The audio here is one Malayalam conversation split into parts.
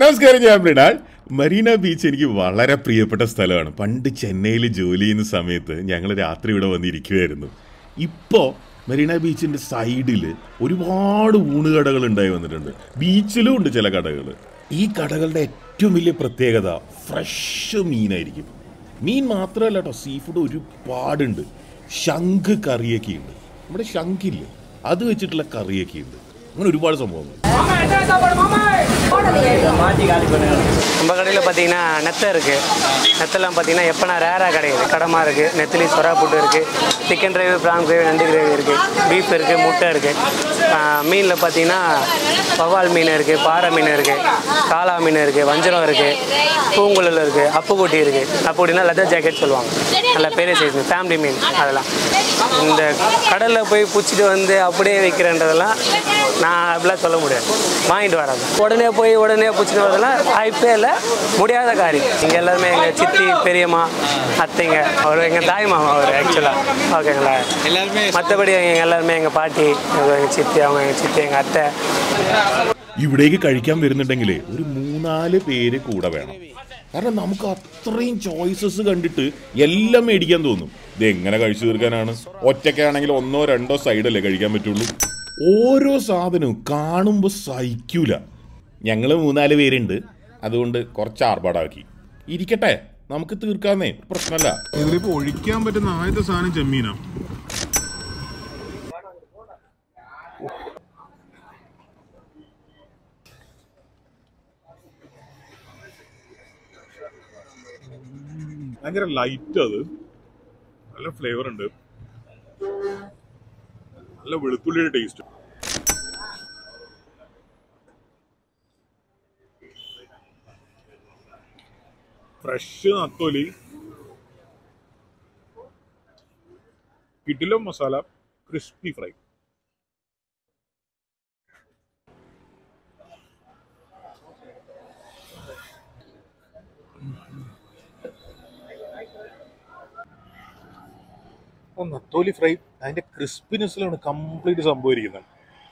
നമസ്കാരം ഞാൻ മൃണാൾ മരീന ബീച്ച് എനിക്ക് വളരെ പ്രിയപ്പെട്ട സ്ഥലമാണ് പണ്ട് ചെന്നൈയിൽ ജോലി ചെയ്യുന്ന സമയത്ത് ഞങ്ങൾ രാത്രി ഇവിടെ വന്നിരിക്കുമായിരുന്നു ഇപ്പോൾ മരീന ബീച്ചിൻ്റെ സൈഡിൽ ഒരുപാട് ഊണുകടകൾ ഉണ്ടായി വന്നിട്ടുണ്ട് ബീച്ചിലും ഉണ്ട് ചില കടകൾ ഈ കടകളുടെ ഏറ്റവും വലിയ പ്രത്യേകത ഫ്രഷ് മീനായിരിക്കും മീൻ മാത്രമല്ല കേട്ടോ സീ ഫുഡ് ഒരുപാടുണ്ട് ശംഖ് കറിയൊക്കെ ഉണ്ട് നമ്മുടെ ശംഖില്ലേ അത് വെച്ചിട്ടുള്ള കറിയൊക്കെ ഉണ്ട് അങ്ങനെ ഒരുപാട് സംഭവങ്ങൾ நம்ம கடையில் பார்த்தீங்கன்னா நெத்தை இருக்குது நெத்தெல்லாம் பார்த்தீங்கன்னா எப்போனா ரேராக கிடையாது கடமா இருக்குது நெத்திலி சொரா புட்டு இருக்குது சிக்கன் கிரேவி ப்ரான் கிரேவி நண்டு கிரேவி இருக்குது பீஃப் இருக்குது முட்டை இருக்குது மீனில் பார்த்தீங்கன்னா வவ்வால் மீன் இருக்குது பாறை மீன் இருக்குது காளா மீன் இருக்குது வஞ்சரம் இருக்குது பூங்குழல் இருக்குது அப்புக்குட்டி இருக்குது அப்புக்குட்டினா லெதர் ஜாக்கெட் சொல்லுவாங்க நல்ல பெரிய சைஸ் ஃபேமிலி மீன் அதெல்லாம் இந்த கடலில் போய் பிடிச்சிட்டு வந்து அப்படியே வைக்கிறேன்றதெல்லாம் நான் அப்படிலாம் சொல்ல முடியாது வாங்கிட்டு வராது உடனே போய் உடனே பிடிச்சிட்டு வரதெல்லாம் வாய்ப்பே இல்லை முடியாத காரியம் இங்கே எல்லாருமே எங்கள் சித்தி பெரியம்மா அத்தைங்க அவர் எங்கள் தாய் மாமா அவர் ஆக்சுவலாக ஓகேங்களா எல்லாருமே மற்றபடி எங்கள் எல்லாருமே எங்கள் பாட்டி எங்கள் சித்தி அவங்க எங்கள் சித்தி എங்கள் അത്തെ ഇവിടേക്ക് കഴിക്കാൻ വരുന്നുണ്ടെങ്കിൽ ഒരു മൂന്നാല് പേര് കൂടെ വേണം കാരണം നമുക്ക് അത്രയും ചോയ്സസ് കണ്ടിട്ട് എല്ലാം മേടിക്കാൻ തോന്നും ഇത് എങ്ങനെ കഴിച്ചു തീർക്കാനാണ് ഒറ്റയ്ക്കാണെങ്കിൽ ഒന്നോ രണ്ടോ സൈഡല്ലേ കഴിക്കാൻ പറ്റുള്ളൂ ഓരോ സാധനവും കാണുമ്പോൾ സഹിക്കൂല ഞങ്ങൾ മൂന്നാല് പേരുണ്ട് അതുകൊണ്ട് കുറച്ച് ആർഭാടാക്കി ഇരിക്കട്ടെ നമുക്ക് തീർക്കാന്നേ പ്രശ്നമല്ല ഇതിലിപ്പോ ഒഴിക്കാൻ പറ്റുന്ന ആദ്യത്തെ സാധനം ചെമ്മീനാ ഭയങ്കര ലൈറ്റ് അത് നല്ല ഫ്ലേവർ ഉണ്ട് നല്ല വെളുത്തുള്ളിയുടെ ടേസ്റ്റ് ഫ്രഷ് നത്തോലി കിടിലം മസാല ക്രിസ്പി ഫ്രൈ നത്തോലി ഫ്രൈ അതിന്റെ ക്രിസ്പിനെസ്സിലാണ് കംപ്ലീറ്റ് സംഭവിക്കുന്നത്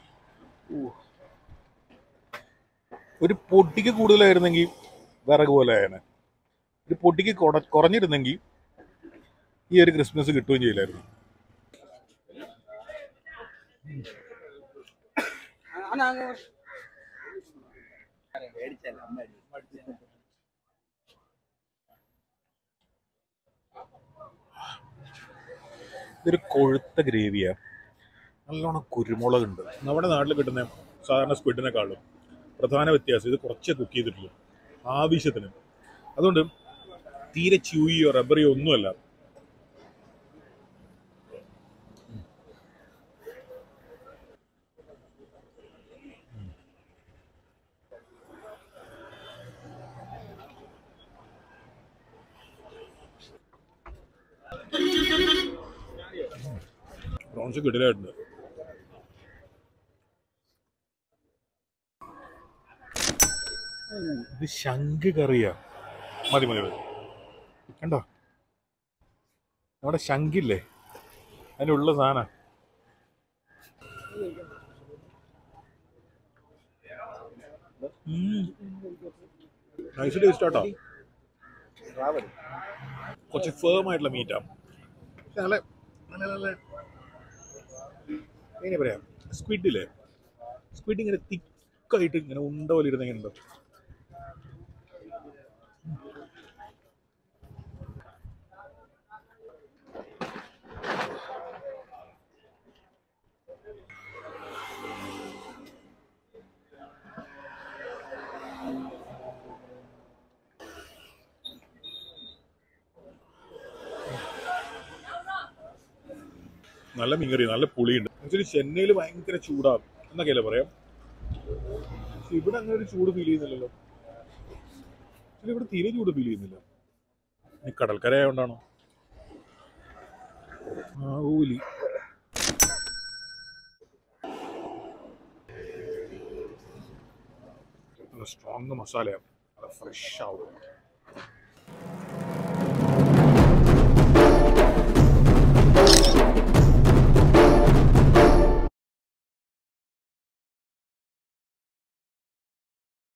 ഒരു പൊട്ടിക്ക് കൂടുതലായിരുന്നെങ്കിൽ വിറക് പോലെ ആയേനെ ഒരു പൊട്ടിക്ക് കുറ- കുറഞ്ഞിരുന്നെങ്കിൽ ഈ ഒരു ക്രിസ്മസ് കിട്ടുകയും ചെയ്യില്ലായിരുന്നു ഇതൊരു കൊഴുത്ത ഗ്രേവിയാ നല്ലോണം കുരുമുളകുണ്ട് നമ്മുടെ നാട്ടിൽ കിട്ടുന്ന സാധാരണ സ്ക്വിഡിനെക്കാളും പ്രധാന വ്യത്യാസം ഇത് കുറച്ചേ കുക്ക് ചെയ്തിട്ടുള്ളൂ ആവശ്യത്തിന് അതുകൊണ്ട് തീരെ ച്യൂയിയോ റബ്ബറിയോ ഒന്നുമല്ല പ്രോൺസ് കിടിലായിട്ടുണ്ട് ഇത് ശംഖ് കറിയാ മതി മതി മതി കണ്ടോ നമ്മുടെ ശംഖില്ലേ അതിനുള്ള സാധന നൈസ് ടേസ്റ്റ് ആട്ടോ കുറച്ച് ഫേം ആയിട്ടുള്ള മീറ്റാ നല്ല നല്ല നല്ല എങ്ങനെ പറയാം സ്ക്വിഡില്ലേ സ്ക്വിഡ് ഇങ്ങനെ തിക്കായിട്ട് ഇങ്ങനെ ഉണ്ട പോലെ ഇരുന്ന് എങ്ങനെ ഉണ്ടോ നല്ല മീൻകറി നല്ല പുളിയുണ്ട് ആക്ച്വലി ചെന്നൈയിൽ ഭയങ്കര ചൂടാണ് എന്നൊക്കെയല്ലേ പറയാം പക്ഷെ ഇവിടെ അങ്ങനെ ഒരു ചൂട് ഫീൽ ചെയ്യുന്നില്ലല്ലോ ആക്ച്വലി ഇവിടെ തീരെ ചൂട് ഫീൽ ചെയ്യുന്നില്ല ഈ കടൽക്കര ആയതുകൊണ്ടാണോ ആ ഊലി നല്ല സ്ട്രോങ് മസാലയാണ് നല്ല ഫ്രഷ് ആവും